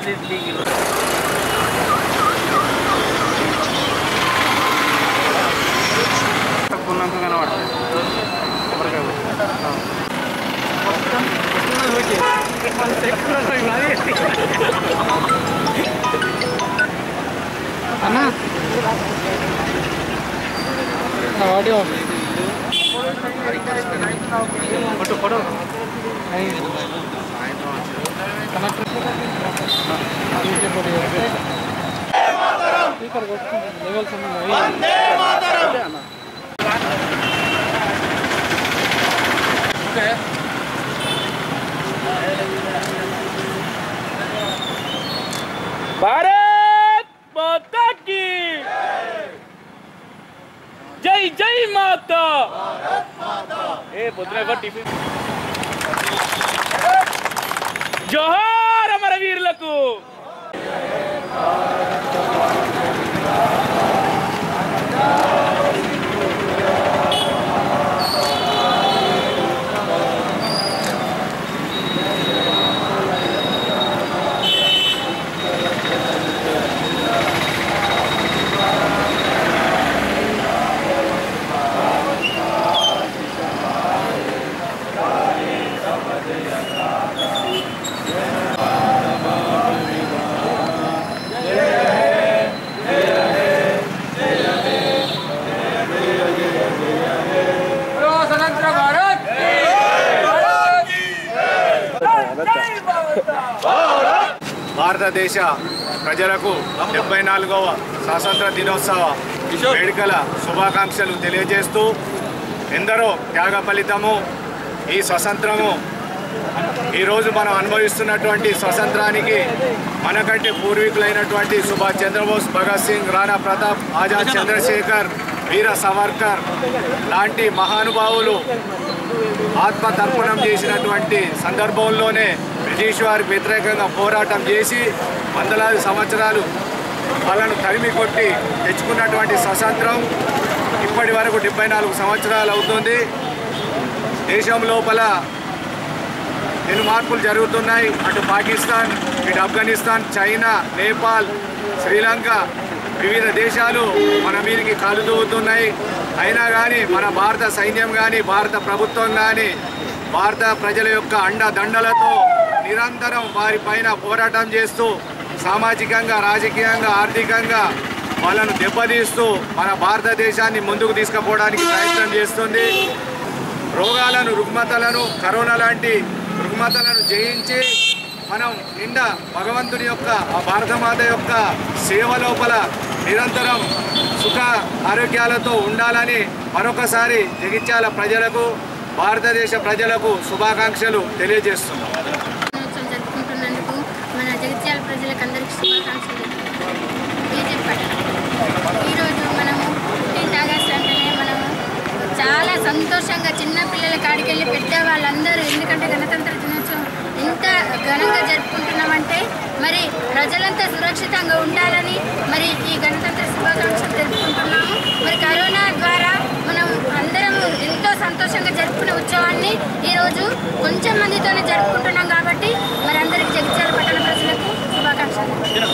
ఉన్నాక కనబడుతుంది అన్నా ఆడియో ఫోటో ఫోటో స్పీకర్ కొట్టుకుంటుంది లెవెల్స్ ఉన్నాయి భారత్ మాతా की జై జై మాతా ఏ పొద్దున ఎవరు టిఫిన్ జోహార్ అమర వీరులకు భారతదేశ ప్రజలకు డెబ్బై నాలుగవ స్వాతంత్ర దినోత్సవ వేడుకల శుభాకాంక్షలు తెలియజేస్తూ ఎందరో త్యాగ ఫలితము ఈ స్వతంత్రము ఈరోజు మనం అనుభవిస్తున్నటువంటి స్వతంత్రానికి మనకంటే పూర్వీకులైనటువంటి సుభాష్ చంద్రబోస్ భగత్ సింగ్ రాణా ప్రతాప్ ఆజాద్ చంద్రశేఖర్ వీర సవర్కర్ లాంటి మహానుభావులు ఆత్మతర్పణం చేసినటువంటి సందర్భంలోనే బ్రిటిష్ వారికి వ్యతిరేకంగా పోరాటం చేసి వందలాది సంవత్సరాలు వాళ్ళను తరిమి కొట్టి తెచ్చుకున్నటువంటి స్వతంత్రం ఇప్పటి వరకు డెబ్బై నాలుగు సంవత్సరాలు అవుతుంది దేశం లోపల ఎన్ని మార్పులు జరుగుతున్నాయి అటు పాకిస్తాన్ ఇటు ఆఫ్ఘనిస్తాన్ చైనా నేపాల్ శ్రీలంక వివిధ దేశాలు మన మీదకి కాలు దూవుతున్నాయి అయినా కానీ మన భారత సైన్యం కానీ భారత ప్రభుత్వం కానీ భారత ప్రజల యొక్క అండదండలతో నిరంతరం వారి పైన పోరాటం చేస్తూ సామాజికంగా రాజకీయంగా ఆర్థికంగా వాళ్ళను దెబ్బతీస్తూ మన భారతదేశాన్ని ముందుకు తీసుకుపోవడానికి ప్రయత్నం చేస్తుంది రోగాలను రుగ్మతలను కరోనా లాంటి రుగ్మతలను జయించి మనం నిండా భగవంతుని యొక్క ఆ భారతమాత యొక్క సేవ లోపల నిరంతరం సుఖ ఆరోగ్యాలతో ఉండాలని మరొకసారి జగిత్యాల ప్రజలకు భారతదేశ ప్రజలకు శుభాకాంక్షలు తెలియజేస్తున్నాం దినోత్సవం జరుపుకుంటున్నందుకు మన జగిత్యాల ప్రజలకు అందరికీ శుభాకాంక్షలు బీజేపీ పట్టణం ఈరోజు మనము ఫిఫ్టీన్త్ ఆగస్ట్ అంటేనే మనము చాలా సంతోషంగా చిన్న పిల్లల కాడికి వెళ్ళి పెద్ద వాళ్ళందరూ ఎందుకంటే గణతంత్ర దినోత్సవం ఎంత ఘనంగా జరుపుకుంటున్నామంటే మరి ప్రజలంతా సురక్షితంగా ఉండాలని మరి ఈ గణతంత్ర శుభాకాంక్షలు జరుపుకుంటున్నాము మరి కరోనా ద్వారా మనం అందరం ఎంతో సంతోషంగా జరుపుకునే ఉత్సవాన్ని ఈరోజు కొంచెం మందితోనే జరుపుకుంటున్నాం కాబట్టి మరి అందరికి జగిత్యాల పట్టణ ప్రజలకు శుభాకాంక్షలు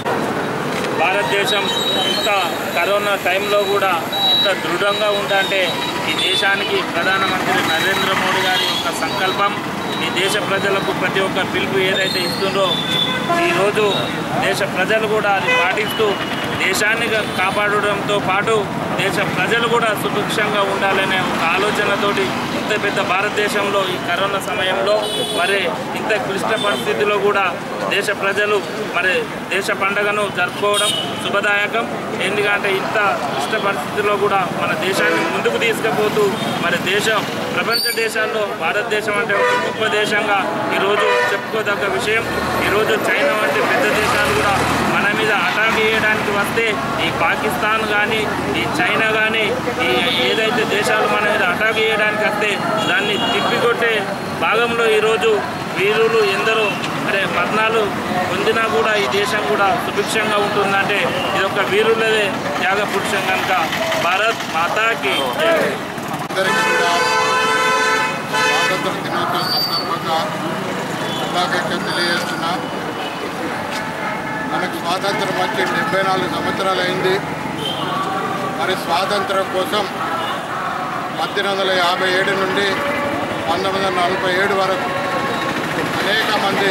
భారతదేశం ఇంత కరోనా టైంలో కూడా ఇంత దృఢంగా ఉందంటే ఈ దేశానికి ప్రధానమంత్రి నరేంద్ర మోడీ గారి యొక్క సంకల్పం ఈ దేశ ప్రజలకు ప్రతి ఒక్క పిలుపు ఏదైతే ఇస్తుందో ఈరోజు దేశ ప్రజలు కూడా అది పాటిస్తూ దేశాన్ని కాపాడడంతో పాటు దేశ ప్రజలు కూడా సుభిక్షంగా ఉండాలనే ఒక ఆలోచనతోటి ఇంత పెద్ద భారతదేశంలో ఈ కరోనా సమయంలో మరి ఇంత క్లిష్ట పరిస్థితిలో కూడా దేశ ప్రజలు మరి దేశ పండుగను జరుపుకోవడం శుభదాయకం ఎందుకంటే ఇంత క్లిష్ట పరిస్థితిలో కూడా మన దేశాన్ని ముందుకు తీసుకుపోతూ మరి దేశం ప్రపంచ దేశాల్లో భారతదేశం అంటే ఒక గొప్ప దేశంగా ఈరోజు చెప్పుకోదగ్గ విషయం ఈరోజు చైనా వంటి పెద్ద దేశాలు కూడా మన మీద అటాక్ చేయడానికి వస్తే ఈ పాకిస్తాన్ కానీ ఈ చైనా కానీ ఈ ఏదైతే దేశాలు మన మీద అటాక్ చేయడానికి వస్తే దాన్ని తిప్పికొట్టే భాగంలో ఈరోజు వీరులు ఎందరో మరి మరణాలు పొందినా కూడా ఈ దేశం కూడా సుభిక్షంగా ఉంటుందంటే ఇది ఒక వీరులదే త్యాగ పురుషం కనుక భారత్ మాతాకి జై. అందరికీ కూడా స్వాతంత్ర దినోత్సవం సందర్భంగా శుభాకాంక్షలు తెలియజేస్తున్నా మనకు స్వాతంత్రం వచ్చి డెబ్బై నాలుగు సంవత్సరాలు అయింది మరి స్వాతంత్రం కోసం పద్దెనిమిది వందల యాభై ఏడు నుండి పంతొమ్మిది వందల నలభై ఏడు వరకు అనేక మంది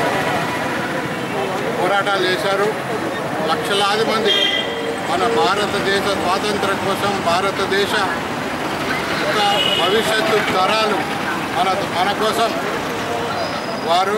పోరాటాలు చేశారు లక్షలాది మంది మన భారతదేశ స్వాతంత్రం కోసం భారతదేశ యొక్క భవిష్యత్తు తరాలు మన మన కోసం వారు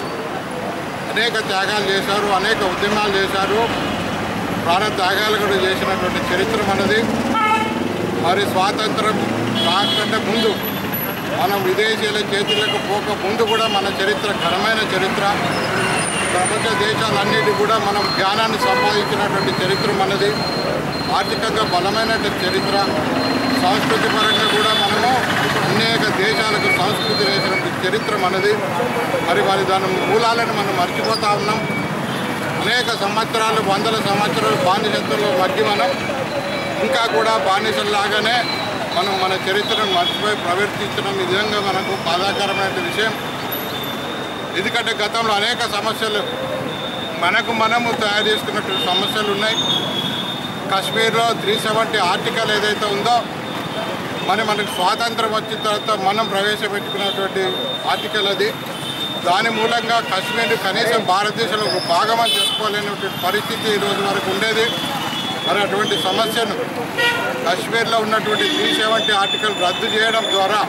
అనేక త్యాగాలు చేశారు అనేక ఉద్యమాలు చేశారు ప్రాణ త్యాగాలు కూడా చేసినటువంటి చరిత్ర మనది మరి స్వాతంత్రం రాకంటే ముందు మనం విదేశీయుల చేతులకు పోక ముందు కూడా మన చరిత్ర ఘనమైన చరిత్ర ప్రపంచ దేశాలన్నిటి కూడా మనం జ్ఞానాన్ని సంపాదించినటువంటి చరిత్ర మనది ఆర్థికంగా బలమైన చరిత్ర సంస్కృతి పరంగా కూడా మనము అనేక దేశాలకు సంస్కృతి వేసినటువంటి చరిత్ర మనది మరి మరి దాని మూలాలను మనం మర్చిపోతా ఉన్నాం అనేక సంవత్సరాలు వందల సంవత్సరాలు బానిసత్వంలో మధ్య మనం ఇంకా కూడా బానిసల్లాగానే మనం మన చరిత్రను మర్చిపోయి ప్రవర్తించడం ఈ విధంగా మనకు బాధాకరమైన విషయం ఎందుకంటే గతంలో అనేక సమస్యలు మనకు మనము తయారు చేసుకున్నటువంటి సమస్యలు ఉన్నాయి కాశ్మీర్లో త్రీ సెవెంటీ ఆర్టికల్ ఏదైతే ఉందో మరి మనకు స్వాతంత్రం వచ్చిన తర్వాత మనం ప్రవేశపెట్టుకున్నటువంటి ఆర్టికల్ అది దాని మూలంగా కాశ్మీర్ కనీసం భారతదేశంలో ఒక భాగం అని చెప్పుకోలేనటువంటి పరిస్థితి ఈ రోజు వరకు ఉండేది మరి అటువంటి సమస్యను కాశ్మీర్లో ఉన్నటువంటి త్రీ సెవెంటీ ఆర్టికల్ రద్దు చేయడం ద్వారా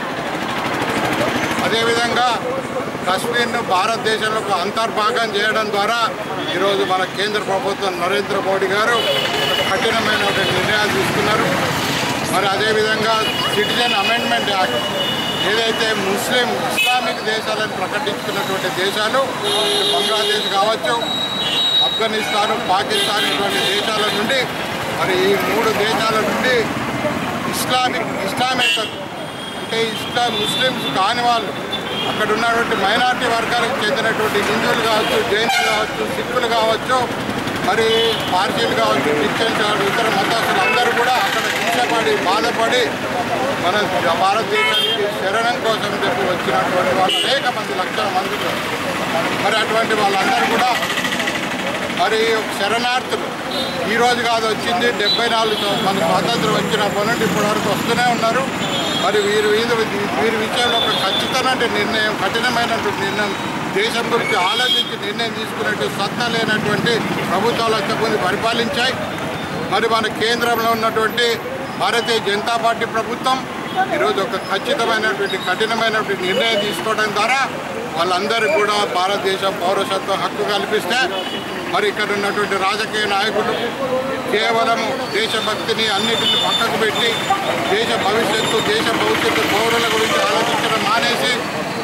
అదేవిధంగా కాశ్మీర్ను భారతదేశంలో ఒక అంతర్భాగం చేయడం ద్వారా ఈరోజు మన కేంద్ర ప్రభుత్వం నరేంద్ర మోడీ గారు ఒక కఠినమైనటువంటి నిర్ణయాలు తీసుకున్నారు మరి అదేవిధంగా సిటిజన్ అమెండ్మెంట్ యాక్ట్ ఏదైతే ముస్లిం ఇస్లామిక్ దేశాలను ప్రకటించుకున్నటువంటి దేశాలు ఇటు బంగ్లాదేశ్ కావచ్చు ఆఫ్ఘనిస్తాన్ పాకిస్తాన్ ఇటువంటి దేశాల నుండి మరి ఈ మూడు దేశాల నుండి ఇస్లామిక్ ఇస్లామేతర్ అంటే ఇస్లాం ముస్లిమ్స్ కాని వాళ్ళు అక్కడ ఉన్నటువంటి మైనారిటీ వర్గాలకు చెందినటువంటి హిందువులు కావచ్చు జైనులు కావచ్చు సిక్కులు కావచ్చు మరి పార్సీలు కావచ్చు క్రిస్టియన్స్ కావచ్చు ఇతర మతస్థులు అందరూ కూడా అక్కడ హింసపడి బాధపడి మన భారతదేశానికి శరణం కోసం చెప్పి వచ్చినటువంటి వాళ్ళు అనేక మంది లక్షల మంది ఉన్నారు. మరి అటువంటి వాళ్ళందరూ కూడా మరి శరణార్థులు ఈ రోజు కాదు వచ్చింది డెబ్బై నాలుగు సం- మన స్వాతంత్రం వచ్చినప్పటి నుండి ఇప్పటి వరకు వస్తూనే ఉన్నారు మరి వీరి వీరి వీరి విషయంలో ఒక ఖచ్చితమైన నిర్ణయం కఠినమైనటువంటి నిర్ణయం దేశం గురించి ఆలోచించి నిర్ణయం తీసుకున్నట్టు సత్తా లేనటువంటి ప్రభుత్వాలు అంతకుముందు పరిపాలించాయి మరి మన కేంద్రంలో ఉన్నటువంటి భారతీయ జనతా పార్టీ ప్రభుత్వం ఈరోజు ఒక ఖచ్చితమైనటువంటి కఠినమైనటువంటి నిర్ణయం తీసుకోవడం ద్వారా వాళ్ళందరూ కూడా భారతదేశం పౌరసత్వ హక్కు కల్పిస్తే మరి ఇక్కడ ఉన్నటువంటి రాజకీయ నాయకులు కేవలం దేశభక్తిని అన్నిటిని పక్కకు పెట్టి దేశ భవిష్యత్తు దేశ భవిష్యత్తు పౌరుల గురించి ఆలోచించడం మానేసి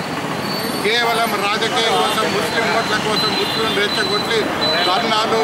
కేవలం రాజకీయం కోసం ముస్లిం ఓట్ల కోసం ముస్లిం రెచ్చగొట్టి ధర్నాలు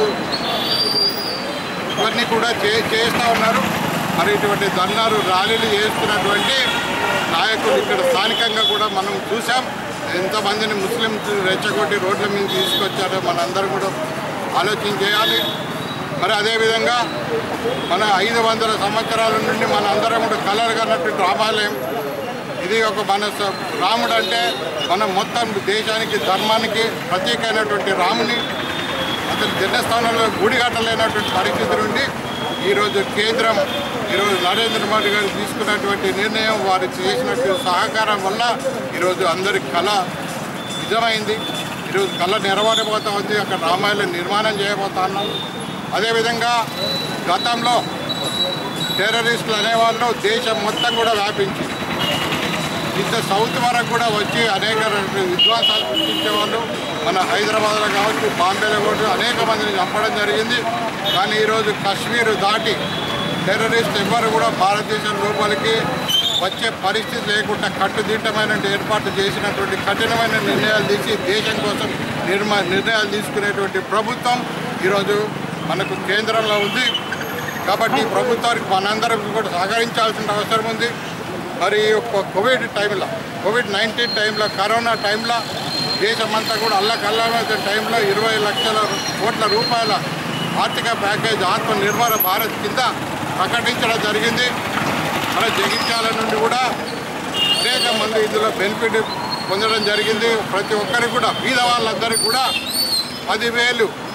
ఇవన్నీ కూడా చే చేస్తూ ఉన్నారు మరి ఇటువంటి ధర్నాలు ర్యాలీలు చేస్తున్నటువంటి నాయకులు ఇక్కడ స్థానికంగా కూడా మనం చూసాం ఎంతమందిని ముస్లింస్ రెచ్చగొట్టి రోడ్ల మీద తీసుకొచ్చారో మనందరం కూడా ఆలోచన చేయాలి మరి అదేవిధంగా మన ఐదు వందల సంవత్సరాల నుండి మన అందరం కూడా కలలు కన్నటువంటి రామాలయం ఇది ఒక మన స- రాముడు అంటే మన మొత్తం దేశానికి ధర్మానికి ప్రత్యేకమైనటువంటి రాముని అతని జన్మస్థానంలో గుడి కట్టలేనటువంటి పరిస్థితి నుండి ఈరోజు కేంద్రం ఈరోజు నరేంద్ర మోడీ గారు తీసుకున్నటువంటి నిర్ణయం వారు చేసినటువంటి సహకారం వల్ల ఈరోజు అందరి కళ నిజమైంది ఈరోజు కళ నెరవేరబోతా ఉంది అక్కడ రామాయణం నిర్మాణం చేయబోతా ఉన్నాం అదేవిధంగా గతంలో టెర్రరిస్టులు అనేవాళ్ళు దేశం మొత్తం కూడా వ్యాపించింది ఇంత సౌత్ వరకు కూడా వచ్చి అనేక రకాల విధ్వంసాలు సృష్టించేవాళ్ళు మన హైదరాబాద్లో కావచ్చు బాంబేలో కావచ్చు అనేక మందిని చంపడం జరిగింది కానీ ఈరోజు కాశ్మీర్ దాటి టెర్రరిస్ట్ ఎవ్వరు కూడా భారతదేశం లోపలికి వచ్చే పరిస్థితి లేకుండా కట్టుదిట్టమైన ఏర్పాటు చేసినటువంటి కఠినమైన నిర్ణయాలు తీసి దేశం కోసం నిర్మా నిర్ణయాలు తీసుకునేటువంటి ప్రభుత్వం ఈరోజు మనకు కేంద్రంలో ఉంది కాబట్టి ఈ ప్రభుత్వానికి మనందరం కూడా సహకరించాల్సిన అవసరం ఉంది మరి ఈ యొక్క కోవిడ్ టైంలో కోవిడ్ నైన్టీన్ టైంలో కరోనా టైంలో దేశమంతా కూడా అల్లకల్లమైన టైంలో ఇరవై లక్షల కోట్ల రూపాయల ఆర్థిక ప్యాకేజ్ ఆత్మ నిర్భర భారత్ కింద ప్రకటించడం జరిగింది మన జగిత్యాల నుండి కూడా అనేక మంది ఇందులో బెనిఫిట్ పొందడం జరిగింది ప్రతి ఒక్కరికి కూడా బీద వాళ్ళందరికీ కూడా పదివేలు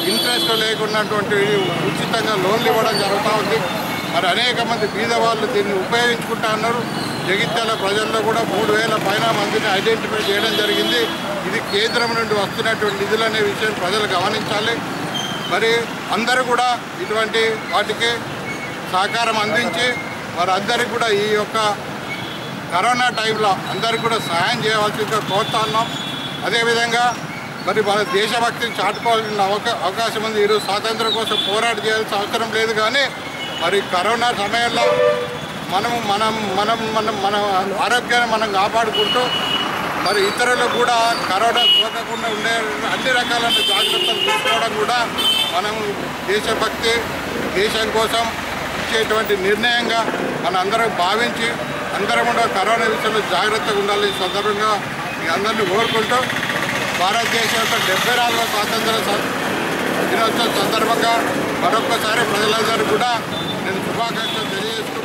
ఇంట్రెస్ట్ లేకున్నటువంటి ఉచితంగా లోన్లు ఇవ్వడం జరుగుతూ ఉంది మరి అనేక మంది బీద వాళ్ళు దీన్ని ఉపయోగించుకుంటా ఉన్నారు జగిత్యాల ప్రజల్లో కూడా మూడు వేల పైన మందిని ఐడెంటిఫై చేయడం జరిగింది ఇది కేంద్రం నుండి వస్తున్నటువంటి నిధులు అనే విషయం ప్రజలు గమనించాలి మరి అందరూ కూడా ఇటువంటి వాటికి సహకారం అందించి వారందరికీ కూడా ఈ యొక్క కరోనా టైంలో అందరికీ కూడా సహాయం చేయవలసిందిగా కోరుతా ఉన్నాం అదేవిధంగా మరి మన దేశభక్తిని చాటుకోవాల్సిన అవకా అవకాశం ఉంది ఈరోజు స్వాతంత్రం కోసం పోరాట చేయాల్సిన అవసరం లేదు కానీ మరి కరోనా సమయంలో మనము మనం మనం మనం మన ఆరోగ్యాన్ని మనం కాపాడుకుంటూ మరి ఇతరులకు కూడా కరోనా సోకకుండా ఉండే అన్ని రకాలైన జాగ్రత్తలు తీసుకోవడం కూడా మనం దేశభక్తి దేశం కోసం ఇచ్చేటువంటి నిర్ణయంగా మన అందరం భావించి అందరం కూడా కరోనా విషయంలో జాగ్రత్తగా ఉండాలి ఈ సందర్భంగా మీ అందరినీ కోరుకుంటూ భారతదేశం యొక్క డెబ్బై నాలుగవ స్వాతంత్ర సం- దినోత్సవం సందర్భంగా మరొక్కసారి ప్రజలందరూ కూడా నేను శుభాకాంక్షలు తెలియజేసుకుంటూ